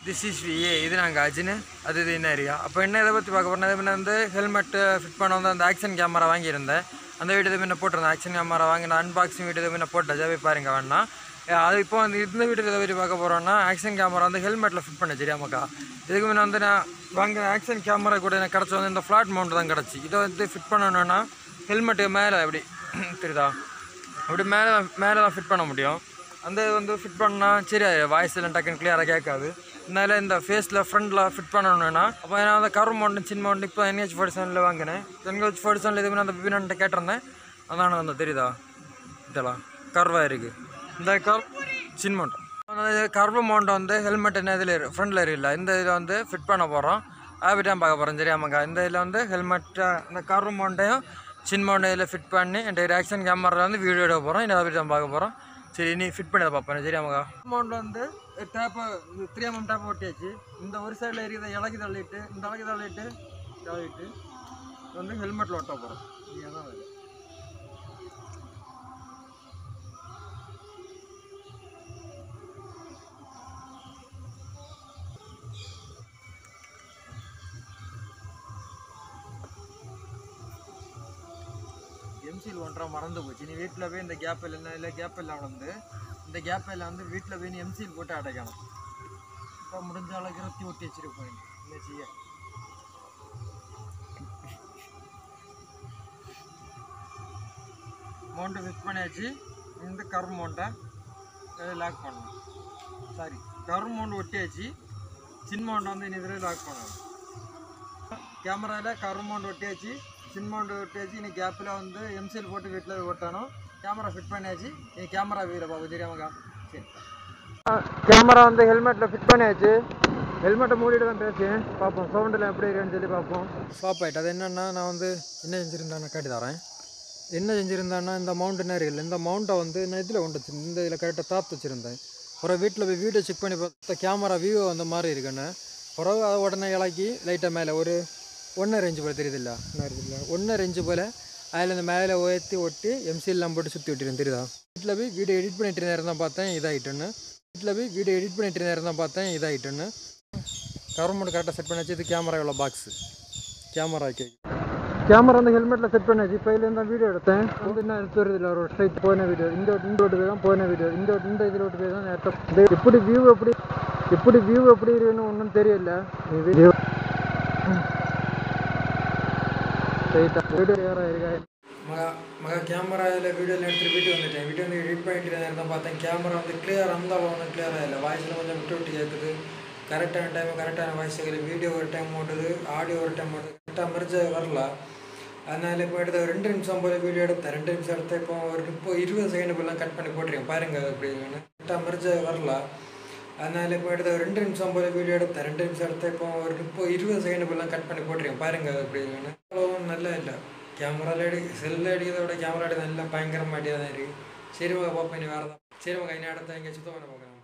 this is VA இது நாங்கள் அஜினு அது இது என்ன ஏரியா அப்போ என்ன இதை பற்றி பார்க்க போனால் முன்ன வந்து ஹெல்மெட்டு ஃபிட் பண்ண வந்து அந்த ஆக்ஷன் கேமரா வாங்கியிருந்தேன் அந்த வீடியோ முன்ன போட்டிருந்தேன் ஆக்ஷன் கேமரா வாங்கி நான் அன்பாக்சிங் வீடியோ முன்ன போட்டேன் ஜாவே பாருங்க வேணா அஹ் அது இப்போ வந்து இந்த வீடியோ எதை பற்றி பார்க்க போகிறோன்னா ஆக்ஷன் கேமரா வந்து ஹெல்மெட்டில் ஃபிட் பண்ண சரியாமக்கா இதுக்கு முன்ன வந்து நான் வாங்கின ஆக்ஷன் கேமரா கூட எனக்கு கிடச்சி வந்து இந்த ஃப்ளாட் மவுண்ட் தான் கிடச்சி இதை வந்து ஃபிட் பண்ணணுன்னா ஹெல்மெட்டு மேலே அப்படி தெரியுதா அப்படி மேலே மேலே தான் ஃபிட் பண்ண முடியும் அந்த இது வந்து ஃபிட் பண்ணால் சரி வாய்ஸ் எல்லாம் டக்குன்னு கிளியராக கேட்காது அதனால இந்த ஃபேஸில் ஃப்ரண்டில் ஃபிட் பண்ணணும்னா அப்போ நான் அந்த கரு மவுண்ட் சின்ன மவுண்ட் இப்போ என்ஹெச் ஃபார்ட்டி செவனில் வாங்கினேன் என்ஹெச் ஃபார்ட்டி செவனில் இதுவே அந்த பிபின்ட்ட கேட்டிருந்தேன் அதான வந்து தெரியுதா இதெல்லாம் கர்வாக இருக்குது இந்த கர் சின்ன மவுண்ட் கர்வ மவுண்ட் வந்து ஹெல்மெட் என்ன இதில் ஃப்ரண்டில் இருக்குல்ல இந்த இதில் வந்து ஃபிட் பண்ண போகிறோம் ஆபி டைம் பார்க்க போகிறோம் சரியாமாக்கா இந்த இதில் வந்து ஹெல்மெட்டை இந்த கர்வ மவுண்டையும் சின்ன மவுண்ட் இதில் ஃபிட் பண்ணி என் ரியாக்ஷன் கேமராவில் வந்து வீடியோ எடுக்க போகிறோம் இந்த ஆபி டைம் பார்க்க போகிறோம் சரி நீ ஃபிட் பண்ணி பார்ப்பேன் சரியாமாக்கா மவுண்ட் வந்து டேப்பை த்ரீ எம்எம் டேப் ஒட்டியாச்சு இந்த ஒரு சைடில் இருக்கிறத இலக்கு தள்ளிட்டு இந்த இலக்கு தள்ளிட்டு தள்ளிட்டு இது வந்து ஹெல்மெட்டில் ஒட்ட போகிறோம் நீங்கள் தான் வேலை எம்சியில் ஒன்றரை மறந்து போச்சு நீ வீட்டில் போய் இந்த கேப் இல்லை இல்லை கேப் எல்லாம் வந்து இந்த கேப் எல்லாம் வந்து வீட்டில் போய் நீ எம்சியில் போட்டு அடைக்கணும் இப்போ முடிஞ்ச அளவுக்கு இருபத்தி ஒட்டி வச்சிருப்போம் என்ன செய்ய மவுண்ட்டு ஃபிக்ஸ் பண்ணியாச்சு இந்த கரு மவுண்ட்டை லாக் பண்ணணும் சாரி கரு மவுண்ட் ஒட்டியாச்சு சின்ன மவுண்டை வந்து இனி இதில் லாக் பண்ணணும் கேமராவில் கரு மவுண்ட் ஒட்டியாச்சு சின் மவுண்ட் ஒட்டியாச்சு இனி கேப்பில் வந்து எம்சிஎல் போட்டு வீட்டில் ஒட்டணும் கேமரா ஃபிட் பண்ணியாச்சு இனி கேமரா வீர பாபு தெரியாமக்கா சரி கேமரா வந்து ஹெல்மெட்டில் ஃபிட் பண்ணியாச்சு ஹெல்மெட்டை மூடிட்டு தான் பேசுவேன் பார்ப்போம் சவுண்டில் எப்படி இருக்குன்னு சொல்லி பார்ப்போம் ஸ்டாப் ஆகிட்டு அது என்னென்னா நான் வந்து என்ன செஞ்சுருந்தான்னு காட்டி தரேன் என்ன செஞ்சுருந்தேன்னா இந்த மவுண்ட் என்ன இருக்குல்ல இந்த மவுண்ட்டை வந்து நான் இதில் கொண்டு வச்சிருந்தேன் இந்த இதில் கரெக்டாக தாத்து வச்சுருந்தேன் அப்புறம் வீட்டில் போய் வீடியோ செக் பண்ணி பார்த்தா கேமரா வியூ அந்த மாதிரி இருக்குன்னு அப்புறம் அதை உடனே இலக்கி லைட்டாக மேலே ஒரு ஒன்றரை ரேஞ்சு போல் தெரியுதில்ல இல்லை ஒன்றரை ரேஞ்சு போல் அதில் இந்த மேலே உயர்த்தி ஒட்டி எம்சிஎல்லாம் போட்டு சுற்றி விட்டுருந்தேன் தெரியுதா வீட்டில் போய் வீடியோ எடிட் பண்ணிட்டு நேரம் தான் பார்த்தேன் இதாகிட்டுன்னு வீட்டில் போய் வீடியோ எடிட் பண்ணிட்டு நேரம் தான் பார்த்தேன் இதாகிட்டுன்னு கவர்மெண்ட் கரெக்டாக செட் பண்ணி வச்சு இது கேமரா இவ்வளோ பாக்ஸு கேமரா கேக் கேமரா வந்து ஹெல்மெட்டில் செட் பண்ணியாச்சு இப்போ இதுலேருந்து தான் வீடியோ எடுத்தேன் வந்து என்ன எடுத்து வருது இல்லை ஒரு ஸ்ட்ரைட் போன வீடியோ இந்த இந்த ரோட்டு போய் தான் போன வீடியோ இந்த இந்த இதில் ரோட்டு போய் தான் நேரத்தை இது எப்படி வியூ எப்படி எப்படி வியூ எப்படி இருக்குன்னு ஒன்றும் தெரியல வீடியோ ஸ்ட்ரைட்டாக வீடியோ யாராக இருக்கா மக மக கேமராவில் வீடியோவில் எடுத்துகிட்டு வீடியோ வந்துட்டேன் வீடியோ வந்து எடிட் பண்ணிட்டு நேரம் பார்த்தேன் கேமரா வந்து கிளியர் அந்த அளவு ஒன்றும் கிளியராக இல்லை வாய்ஸில் கொஞ்சம் விட்டு விட்டு கேட்குது கரெக்டான டைம் கரெக்டான வாய்ஸ் கேட்குது வீடியோ ஒரு டைம் ஓட்டுது ஆடியோ ஒரு டைம் ஓட்டுது கரெக்டாக மெரிஞ்ச வரல அதனால இப்போ எடுத்த ஒரு ரெண்டு நிமிஷம் போல வீடியோ எடுத்தேன் ரெண்டு நிமிஷம் எடுத்து இப்போ ஒரு இப்போ இருபது செகண்ட் போலாம் கட் பண்ணி போட்டிருக்கேன் பாருங்க அப்படி கரெக்டாக மெரிஞ்ச வரல அதனால இப்போ எடுத்த ஒரு ரெண்டு நிமிஷம் போல வீடியோ எடுத்தேன் ரெண்டு நிமிஷம் எடுத்து இப்போ ஒரு இப்போ இருபது செகண்ட் போலாம் கட் பண்ணி போட்டிருக்கேன் பாருங்க அப்படி அவ்வளோவும் நல்லா இல்லை கேமராவில் எடி செல்லில் அடிக்கிறத விட கேமரா அடி நல்லா பயங்கரமாக அடியாக தான் இருக்குது சரி மகா பார்ப்பேன் இனி வேறு தான் சரி மகா இனி அடுத்த எங்கே சுத்தம் பண்ண பார்க்குறேன்